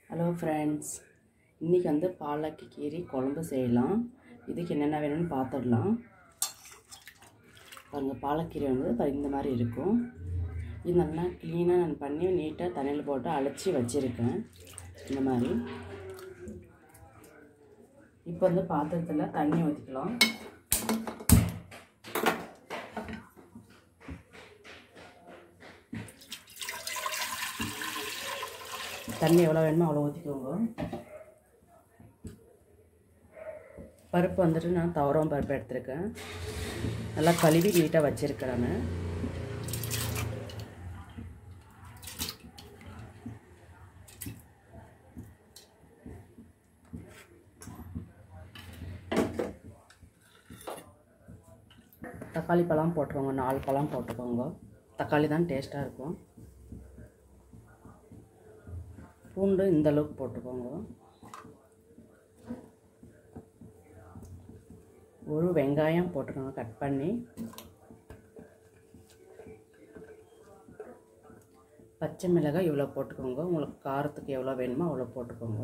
hello friends இன்றைக்கி வந்து பாலக்கி கீரை குழம்பு செய்யலாம் இதுக்கு என்னென்ன வேணும்னு பார்த்துடலாம் பாருங்கள் பாலக்கீரை வந்து பா- இந்த மாதிரி இருக்கும் இது நல்லா க்ளீனாக நான் பண்ணி நீட்டாக தண்ணியில் போட்டு அலசி வச்சுருக்கேன் இந்த மாதிரி இப்போ வந்து பாத்திரத்தில் தண்ணி ஊற்றிக்கலாம் தண்ணி எவ்வளோ வேணுமோ அவ்வளோ ஊற்றிக்கோங்க பருப்பு வந்துட்டு நான் துவரம் பருப்பு எடுத்திருக்கேன் நல்லா கழுவி நீட்டாக வச்சுருக்கிறேன் தக்காளி பழம் போட்டுக்கோங்க நாலு பழம் போட்டுக்கோங்க தக்காளி தான் டேஸ்ட்டாக இருக்கும் பூண்டு இந்த அளவுக்கு போட்டுக்கோங்க ஒரு வெங்காயம் போட்டுக்கோங்க கட் பண்ணி பச்சை மிளகாய் இவ்வளோ போட்டுக்கோங்க உங்களுக்கு காரத்துக்கு எவ்வளோ வேணுமோ அவ்வளோ போட்டுக்கோங்க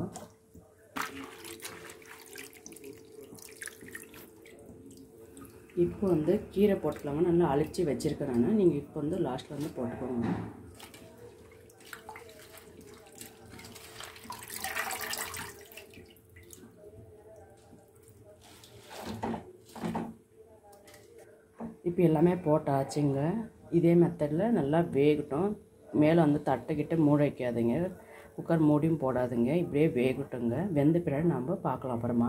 இப்போ வந்து கீரை போட்டுக்கலாங்க நல்லா அழிச்சி வச்சுருக்கேன் நான் நீங்கள் இப்போ வந்து லாஸ்ட்டில் வந்து போட்டுக்கோங்க இப்போ எல்லாமே போட்டாச்சுங்க இதே மெத்தடில் நல்லா வேகட்டும் மேலே வந்து தட்டைக்கிட்ட மூட வைக்காதீங்க குக்கர் மூடியும் போடாதுங்க இப்படியே வேகட்டுங்க வெந்த பிறகு நம்ம பார்க்கலாம் அப்புறமா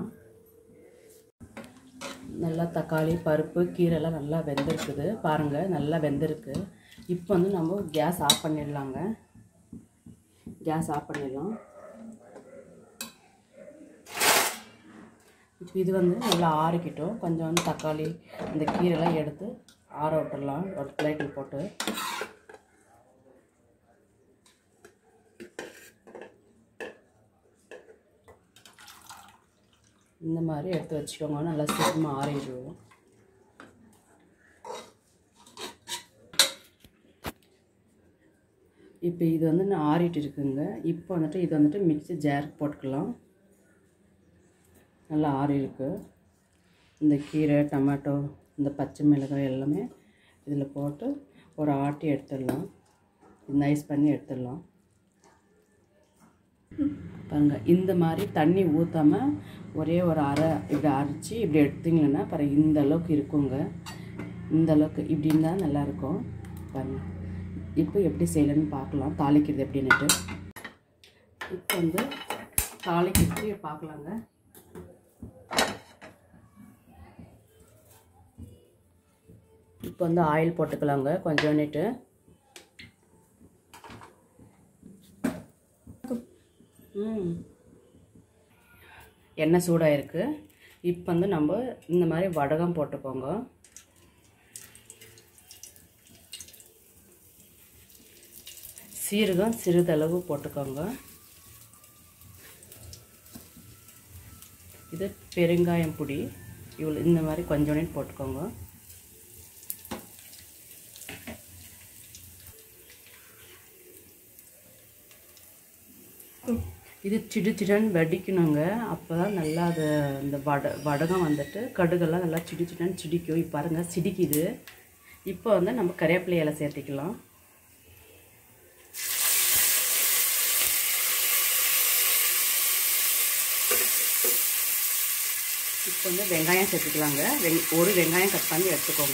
நல்லா தக்காளி பருப்பு கீரைலாம் நல்லா வெந்திருக்குது பாருங்கள் நல்லா வெந்திருக்கு இப்போ வந்து நம்ம கேஸ் ஆஃப் பண்ணிடலாங்க கேஸ் ஆஃப் பண்ணிடலாம் இப்போ இது வந்து நல்லா ஆறிக்கிட்டோம் கொஞ்சம் வந்து தக்காளி இந்த கீரைலாம் எடுத்து ஆற விட்டுடலாம் ஒரு பிளேட்டில் போட்டு இந்த மாதிரி எடுத்து வச்சுக்கோங்க நல்லா சீக்கிரமாக ஆறிடுவோம் இப்போ இது வந்து நான் ஆறிட்டு இருக்குங்க இப்போ வந்துட்டு இது வந்துட்டு மிக்ஸி ஜாருக்கு போட்டுக்கலாம் நல்லா ஆறி இருக்கு இந்த கீரை டமாட்டோ இந்த பச்சை மிளகாய் எல்லாமே இதில் போட்டு ஒரு ஆட்டி எடுத்துடலாம் நைஸ் பண்ணி எடுத்துடலாம் பாருங்க இந்த மாதிரி தண்ணி ஊற்றாமல் ஒரே ஒரு அரை இப்படி அரைச்சி இப்படி எடுத்தீங்கன்னா பாருங்க இந்த அளவுக்கு இருக்குங்க இந்த அளவுக்கு இப்படி இருந்தால் நல்லாயிருக்கும் பாருங்க இப்போ எப்படி செய்யலன்னு பார்க்கலாம் தாளிக்கிறது எப்படின்னுட்டு இப்போ வந்து தாளிக்கிறது பார்க்கலாங்க இப்போ வந்து ஆயில் போட்டுக்கலாங்க கொஞ்சோன்னிட்டு ம் எண்ணெய் சூடாக இருக்குது இப்போ வந்து நம்ம இந்த மாதிரி வடகம் போட்டுக்கோங்க சீரகம் சிறிதளவு போட்டுக்கோங்க இது பெருங்காயம் பொடி இவ்வளோ இந்த மாதிரி கொஞ்சோண்டு போட்டுக்கோங்க இது சிடு சிடுன்னு வெடிக்கணுங்க அப்போ தான் நல்லா அது இந்த வட வடகம் வந்துட்டு கடுகெல்லாம் நல்லா சிடு சிடுன்னு சிடிக்கும் இப்போ பாருங்கள் சிடிக்குது இப்போ வந்து நம்ம கறிவேப்பிலை இலை சேர்த்திக்கலாம் இப்போ வந்து வெங்காயம் சேர்த்துக்கலாங்க வெங் ஒரு வெங்காயம் கட் பண்ணி எடுத்துக்கோங்க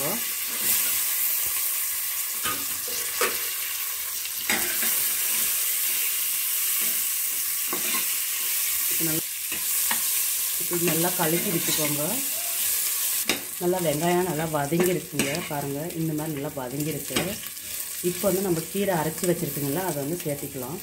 இப்போ நல்லா இப்போ இது நல்லா கலக்கி விட்டுக்கோங்க நல்லா வெங்காயம் நல்லா வதங்கிருக்குங்க பாருங்கள் இந்த மாதிரி நல்லா வதங்கிருக்கு இப்போ வந்து நம்ம கீரை அரைச்சி வச்சுருக்குங்களா அதை வந்து சேர்த்திக்கலாம்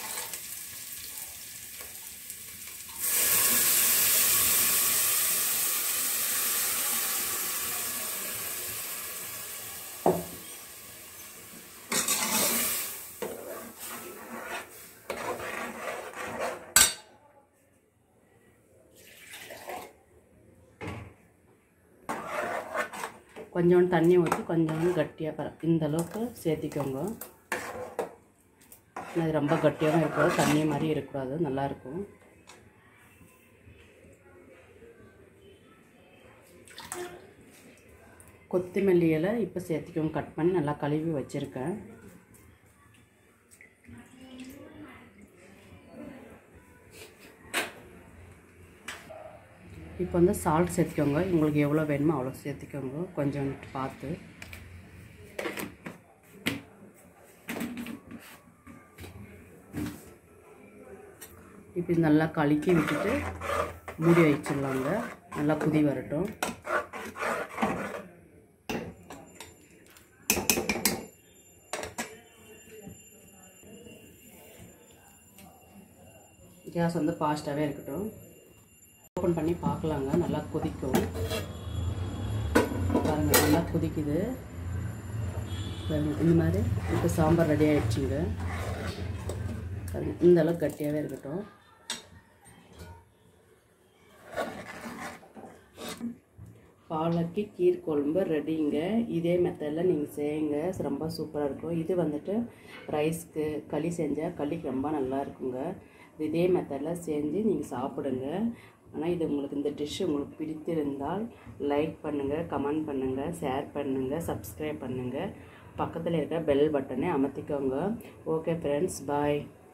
கொஞ்சோண்டு தண்ணி ஊற்றி கொஞ்சோண்டு கட்டியாக பர இந்த அளவுக்கு சேர்த்திக்கோங்க அது ரொம்ப கட்டியாகவும் இருக்கக்கூடாது தண்ணி மாதிரி இருக்கக்கூடாது நல்லாயிருக்கும் கொத்தமல்லி இலை இப்போ சேர்த்துக்கோங்க கட் பண்ணி நல்லா கழுவி வச்சுருக்கேன் இப்போ வந்து சால்ட் சேர்த்துக்கோங்க உங்களுக்கு எவ்வளோ வேணுமோ அவ்வளோ சேர்த்துக்கோங்க கொஞ்சம் பார்த்து இப்போ இது நல்லா கலக்கி விட்டுட்டு மூடி வச்சிடலாங்க நல்லா குதி வரட்டும் கேஸ் வந்து ஃபாஸ்ட்டாகவே இருக்கட்டும் ஓப்பன் பண்ணி பார்க்கலாங்க நல்லா கொதிக்கும் பாருங்க நல்லா கொதிக்குது பாருங்க இந்த மாதிரி இப்போ சாம்பார் ரெடி ஆகிடுச்சிங்க பாருங்க இந்த அளவுக்கு கட்டியாகவே இருக்கட்டும் பாலக்கி கீர் குழம்பு ரெடிங்க இதே மெத்தடில் நீங்கள் செய்யுங்க ரொம்ப சூப்பராக இருக்கும் இது வந்துட்டு ரைஸ்க்கு களி செஞ்சால் களிக்கு ரொம்ப நல்லா இருக்குங்க இதே மெத்தடில் செஞ்சு நீங்கள் சாப்பிடுங்க ஆனால் இது உங்களுக்கு இந்த டிஷ் உங்களுக்கு பிடித்திருந்தால் லைக் பண்ணுங்கள் கமெண்ட் பண்ணுங்கள் ஷேர் பண்ணுங்கள் சப்ஸ்கிரைப் பண்ணுங்கள் பக்கத்தில் இருக்க பெல் பட்டனை அமர்த்திக்கோங்க ஓகே ஃப்ரெண்ட்ஸ் பாய்